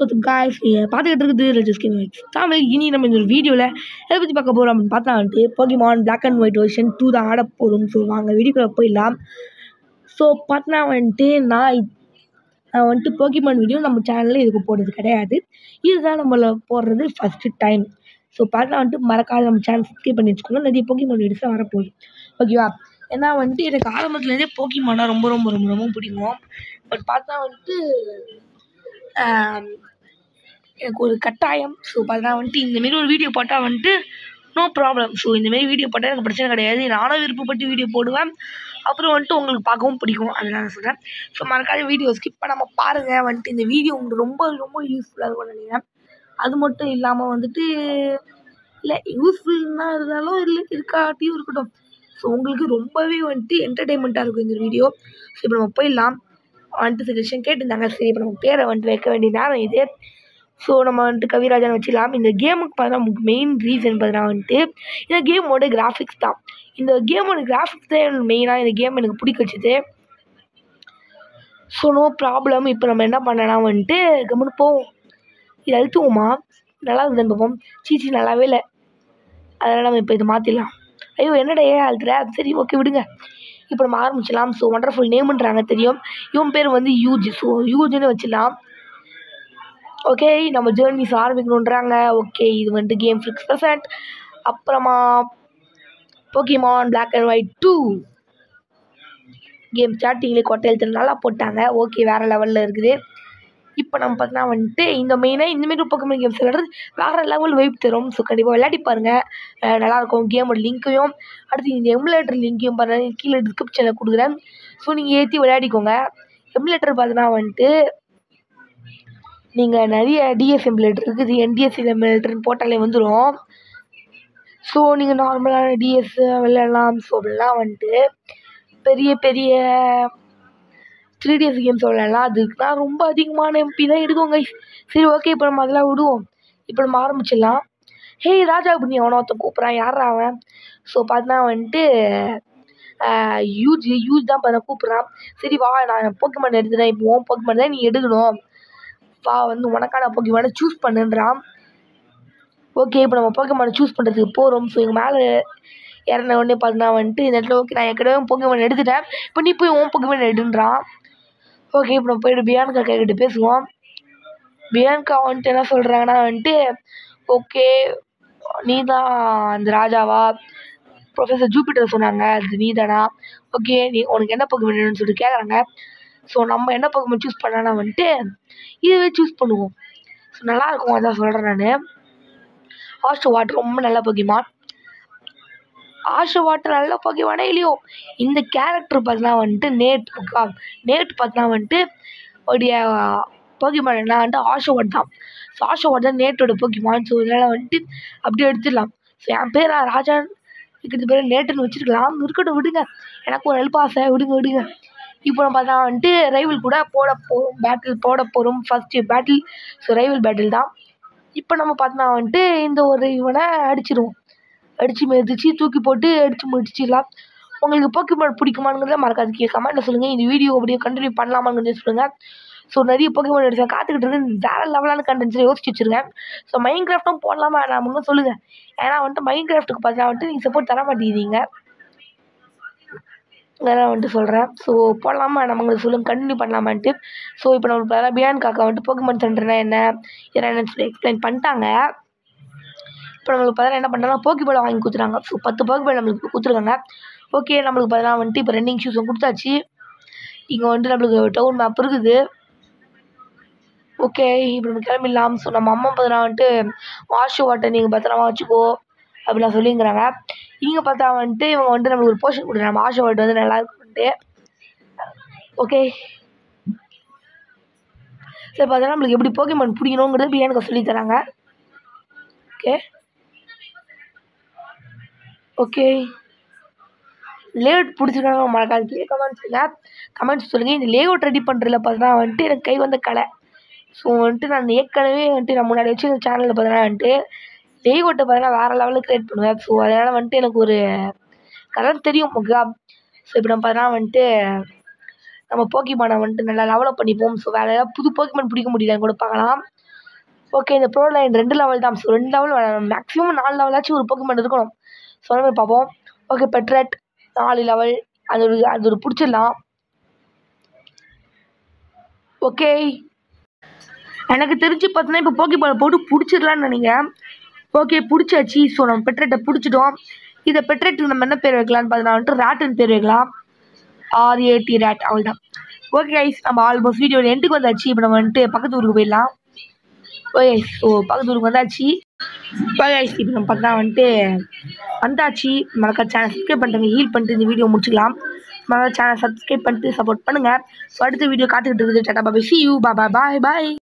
guys நீங்கள் பார்த்துக்கிட்டு இருக்குது ரெஜிஸ் கேம் தமிழ் இனி நம்ம இந்த ஒரு வீடியோவில் எதை பற்றி பார்க்க போகிறோம் அப்படின்னு பார்த்தா வந்துட்டு Pokemon black and white version two தான் ஆட போகிறோம் ஸோ வாங்க வீடியோக்குள்ளே போயிடலாம் ஸோ பார்த்தா வந்துட்டு நான் இ- நான் வந்துட்டு போகிமான் வீடியோ நம்ம சேனலில் இதுக்கு போடுறது கிடையாது இதுதான் நம்மள போடுறது ஃபஸ்ட்டு டைம் ஸோ பார்த்தா வந்துட்டு மறக்காத நம்ம சேனல் சப்ஸ்கிரைப் பண்ணி வச்சுக்கோங்க நிறைய போகிமான் வீடியோஸ் தான் வரப்போகுது ஓகேவா ஏன்னா வந்துட்டு எனக்கு ஆரம்பத்துலேருந்தே போகிமானா ரொம்ப ரொம்ப ரொம்ப ரொம்ப பிடிக்கும் பட் பார்த்தா வந்துட்டு ஆம், எனக்கு ஒரு கட்டாயம் ஸோ பார்த்தா வந்துட்டு இந்தமாரி ஒரு வீடியோ போட்டால் வந்துட்டு நோ ப்ராப்ளம் ஸோ இந்தமாரி வீடியோ போட்டால் எனக்கு பிரச்சனை கிடையாது நானும் விருப்பப்பட்டு வீடியோ போடுவேன் அப்புறம் வந்துட்டு உங்களுக்கு பார்க்கவும் பிடிக்கும் அதனால சொல்கிறேன் ஸோ மறக்காத வீடியோ ஸ்கிப் பண்ணாமல் பாருங்கள் வந்துட்டு இந்த வீடியோ உங்களுக்கு ரொம்ப ரொம்ப யூஸ்ஃபுல்லாக இருக்கும் நினைக்கிறேன் அது மட்டும் இல்லாமல் வந்துட்டு இல்லை யூஸ்ஃபுல்லாக இருந்தாலும் இல்லை இருக்காட்டியும் இருக்கட்டும் ஸோ உங்களுக்கு ரொம்பவே வந்துட்டு என்டர்டெயின்மெண்ட்டாக இருக்கும் இந்த வீடியோ ஸோ இப்போ நம்ம போயிடலாம் வந்துட்டு சஜஷன் கேட்டிருந்தாங்க சரி இப்போ நம்ம பேரை வந்துட்டு வைக்க வேண்டிய நேரம் இது ஸோ நம்ம வந்துட்டு கவிராஜன் வச்சுக்கலாம் இந்த கேமுக்கு பார்த்தா நமக்கு மெயின் ரீசன் பார்த்தீங்கன்னா வந்துட்டு இந்த கேமோட கிராஃபிக்ஸ் தான் இந்த கேமோட கிராஃபிக்ஸ் தான் எனக்கு மெயினாக இந்த கேம் எனக்கு பிடிக்க வச்சுது ஸோ நோ ப்ராப்ளம் இப்போ நம்ம என்ன பண்ணலாம் வந்துட்டு கம்முன்னு போவோம் இது அழுத்துவோமா நல்லா இருக்குதுன்னு பார்ப்போம் சீச்சி நல்லாவே இல்லை அதனால் நம்ம இப்போ இதை மாற்றிடலாம் ஐயோ என்னடா ஏன் அழுத்துற சரி ஓகே விடுங்க இப்போ நம்ம ஆரம்பிச்சிடலாம் ஸோ ஒண்டர்ஃபுல் நேம்ன்றாங்க தெரியும் இவன் பேர் வந்து யூஜி ஸோ யூஜின்னு வச்சிடலாம் ஓகே நம்ம ஜேர்னிஸ் ஆரம்பிக்கணுன்றாங்க ஓகே இது வந்துட்டு கேம் ஃபிக்ஸ் பர்சன்ட் அப்புறமா Pokemon black and white two game ஸ்டார்டிங்லேயே கொட்டை எழுத்து நல்லா போட்டாங்க ஓகே வேறு லெவலில் இருக்குது இப்போ நம்ம பார்த்தோன்னா வந்துட்டு இந்த மெயினாக இந்தமாரி போக்கமெண்ட் கேம்ஸ் விளையாடுறது வேறு லெவல் வைப் தரும் ஸோ கண்டிப்பாக விளையாடி பாருங்கள் அஹ் நல்லாயிருக்கும் கேமோட லிங்க்கையும் அடுத்து இந்த எமுலேட்டர் லிங்க்கையும் பாருங்கள் கீழே டிஸ்கிரிப்ஷனில் கொடுக்குறேன் ஸோ நீங்கள் ஏற்றி விளையாடிக்கோங்க எமுலேட்டர் பார்த்தீங்கன்னா வந்துட்டு நீங்கள் நிறைய டிஎஸ் எமுலேட்டர் இருக்குது என்டிஎஸ் எமுலேட்டர்னு போட்டாலே வந்துடும் ஸோ நீங்கள் நார்மலான டிஎஸ் விளையாடலாம் ஸோ அப்படிலாம் வந்துட்டு பெரிய பெரிய த்ரீ டிஎஸ் கேம்ஸ் விளையாடலாம் அதுக்குலாம் ரொம்ப அதிகமான எம்பி தான் எடுக்கும் guys சரி ஓகே இப்போ நம்ம அதெல்லாம் விடுவோம் இப்போ நம்ம ஆரம்பிச்சிடலாம் ஹேய் ராஜா அப்படின்னு அவனை ஒருத்தன் கூப்பிட்றான் யாரா அவன் ஸோ பார்த்தா வந்துட்டு யூஜ் யூஜ் தான் பார்த்தா கூப்பிட்றான் சரி வா நான் போக்கிமான் எடுத்துட்டேன் இப்போ உன் போக்கிமான் தான் நீ எடுக்கணும் வா வந்து உனக்கான போக்கிமானை சூஸ் பண்ணுன்றான் ஓகே இப்போ நம்ம போக்கிமானை சூஸ் பண்ணுறதுக்கு போகிறோம் ஸோ எங்கள் மேலே இறந்த உடனே பார்த்தா வந்துட்டு இந்த இடத்துல ஓகே நான் ஏற்கனவே போக்கிமான் எடுத்துட்டேன் இப்போ நீ போய் உன் போக்கிமான் எடுன்றான் ஓகே இப்போ நம்ம போயிட்டு பியான்கா கிட்ட பேசுவோம் பியான்கா வந்துட்டு என்ன சொல்கிறாங்கன்னா வந்துட்டு ஓகே நீ தான் அந்த ராஜாவா ப்ரொஃபஸர் ஜூபிட்டர் சொன்னாங்க அது நீ தானா ஓகே நீ உனக்கு என்ன பக்கம் வேணும்னு சொல்லிட்டு கேட்குறாங்க ஸோ நம்ம என்ன பக்கம் சூஸ் பண்ணனா வந்துட்டு இதுவே சூஸ் பண்ணுவோம் ஸோ நல்லாயிருக்கும் அதான் சொல்கிறேன் நான் ஆஸ்ட்ரோ வாட்டர் ரொம்ப நல்ல பக்கிமான் ஆஷோ வாட்டர் நல்ல பக்கிமானே இல்லையோ இந்த கேரக்டர் பார்த்தீங்கன்னா வந்துட்டு நேட் நேட் பார்த்தீங்கன்னா வந்துட்டு உடைய போக்கிமான் என்ன வந்துட்டு ஆஷோ வாட் தான் ஸோ ஆஷோ வாட் தான் நேட்டோட போக்கிமான் ஸோ இதனால் வந்துட்டு அப்படியே எடுத்துடலாம் ஸோ என் பேர் ராஜா இருக்கிறது பேர் நேட்டுன்னு வச்சுருக்கலாம் இருக்கட்டும் விடுங்க எனக்கு ஒரு ஹெல்ப் ஆசை விடுங்க விடுங்க இப்போ நம்ம பார்த்தா வந்துட்டு ரைவல் கூட போட போகிறோம் பேட்டில் போட போகிறோம் first battle so rival battle தான் இப்போ நம்ம பார்த்தோன்னா வந்துட்டு இந்த ஒரு இவனை அடிச்சிடுவோம் அடித்து மிதிச்சு தூக்கி போட்டு அடித்து முடிச்சிடலாம் உங்களுக்கு போக்கிமான் பிடிக்குமாங்கிறத மறக்காதீங்க கமெண்ட்டில் சொல்லுங்கள் இந்த வீடியோ அப்படியே கண்டினியூ பண்ணலாமாங்கிறத சொல்லுங்கள் ஸோ நிறைய போக்கிமான் எடுத்து காத்துக்கிட்டு இருக்கு வேறு லெவலான கண்டென்ட்ஸ் யோசிச்சு வச்சுருக்கேன் ஸோ மைண்ட் கிராஃப்ட்டும் போடலாமா வேணாமுன்னு சொல்லுங்கள் ஏன்னா வந்துட்டு மைண்ட் கிராஃப்ட்டுக்கு பார்த்தா வந்துட்டு நீங்கள் சப்போர்ட் தர மாட்டேங்கிறீங்க அதெல்லாம் வந்துட்டு சொல்கிறேன் ஸோ போடலாமா நம்மங்களுக்கு சொல்லுங்கள் கண்டினியூ பண்ணலாமான்ட்டு ஸோ இப்போ நம்மளுக்கு பார்த்தா பியான் காக்கா வந்துட்டு போக்கிமான் சென்டர்னா என்ன என்னென்னு சொல்லி எக்ஸ்பிளைன் பண்ணிட்டாங்க இப்போ நம்மளுக்கு பார்த்தா என்ன பண்ணுறாங்க போக்கி பால் வாங்கி கொடுத்துறாங்க ஸோ பத்து போக்கி பால் நம்மளுக்கு கொடுத்துருக்காங்க ஓகே நம்மளுக்கு பார்த்தா வந்துட்டு இப்போ ரன்னிங் ஷூஸும் கொடுத்தாச்சு இங்கே வந்துட்டு நம்மளுக்கு டவுன் மேப் இருக்குது ஓகே இப்போ நம்ம கிளம்பிடலாம் ஸோ நம்ம அம்மா பார்த்தா வந்துட்டு வாஷ் வாட்டர் நீங்கள் பத்திரமா வச்சுக்கோ அப்படிலாம் சொல்லிங்கிறாங்க இங்கே பார்த்தா வந்துட்டு இவங்க வந்துட்டு நம்மளுக்கு ஒரு போர்ஷன் கொடுக்குறாங்க வாஷ் வாட்டர் வந்து நல்லா இருக்குன்ட்டு ஓகே சரி பார்த்தா நம்மளுக்கு எப்படி போக்கிமான் பிடிக்கணுங்கிறது பிரியாணிக்கு சொல்லி தராங்க ஓகே ஓகே லேஅவுட் பிடிச்சிருக்காங்க மறக்காது கீழே கமெண்ட்ஸ் சொல்லுங்கள் கமெண்ட்ஸ் சொல்லுங்கள் இந்த லேஅவுட் ரெடி பண்ணுறதுல பார்த்தீங்கன்னா வந்துட்டு எனக்கு கை வந்த கலை ஸோ வந்துட்டு நான் ஏற்கனவே வந்துட்டு நான் முன்னாடி வச்சு சேனலில் பார்த்தீங்கன்னா வந்துட்டு லேஅவுட்டை பார்த்தீங்கன்னா வேறு லெவலில் க்ரியேட் பண்ணுவேன் ஸோ அதனால் வந்துட்டு எனக்கு ஒரு கலர் தெரியும் ஓகே ஸோ இப்போ நம்ம பார்த்தீங்கன்னா வந்துட்டு நம்ம போக்கிமானை வந்துட்டு நல்லா டெவலப் பண்ணிப்போம் ஸோ வேறு ஏதாவது புது போக்கிமான் பிடிக்க முடியலன்னு கூட பார்க்கலாம் ஓகே இந்த ப்ரோ லைன் ரெண்டு லெவல் தான் ஸோ ரெண்டு லெவல் மேக்ஸிமம் நாலு லெவலாச்சும் ஒரு போக்கிமான் இருக்கணும் ஸோ அந்த மாதிரி பார்ப்போம் ஓகே பெட்ரெட் நாலு லெவல் அது ஒரு அது ஒரு பிடிச்சிடலாம் ஓகே எனக்கு தெரிஞ்சு பார்த்தீங்கன்னா இப்போ போக்கி பால் போட்டு பிடிச்சிடலான்னு நினைக்கிறேன் ஓகே பிடிச்சாச்சு ஸோ நம்ம பெட்ரெட்டை பிடிச்சிட்டோம் இதை பெட்ரெட்டுக்கு நம்ம என்ன பேர் வைக்கலாம்னு பார்த்தீங்கன்னா வந்துட்டு ரேட்டுன்னு பேர் வைக்கலாம் ஆர்ஏடி ரேட் அவ்வளோதான் ஓகே கைஸ் நம்ம ஆல்மோஸ்ட் வீடியோ எண்டுக்கு வந்தாச்சு இப்போ நம்ம வந்துட்டு பக்கத்து ஊருக்கு போயிடலாம் ஓகே ஸோ பக்கத்து ஊருக்கு வந்தாச்சு ஓகே கைஸ் இப்போ நம்ம பார்த்தா வந்துட்டு வந்தாச்சு மறக்க சேனல் சப்ஸ்கிரைப் பண்ணிட்டு ஹீல் பண்ணிட்டு இந்த வீடியோ முடிச்சுக்கலாம் மறக்க சேனல் சப்ஸ்கிரைப் பண்ணிட்டு சப்போர்ட் பண்ணுங்கள் ஸோ அடுத்த வீடியோ காத்துக்கிட்டு இருக்குது tata bye see you bye bye bye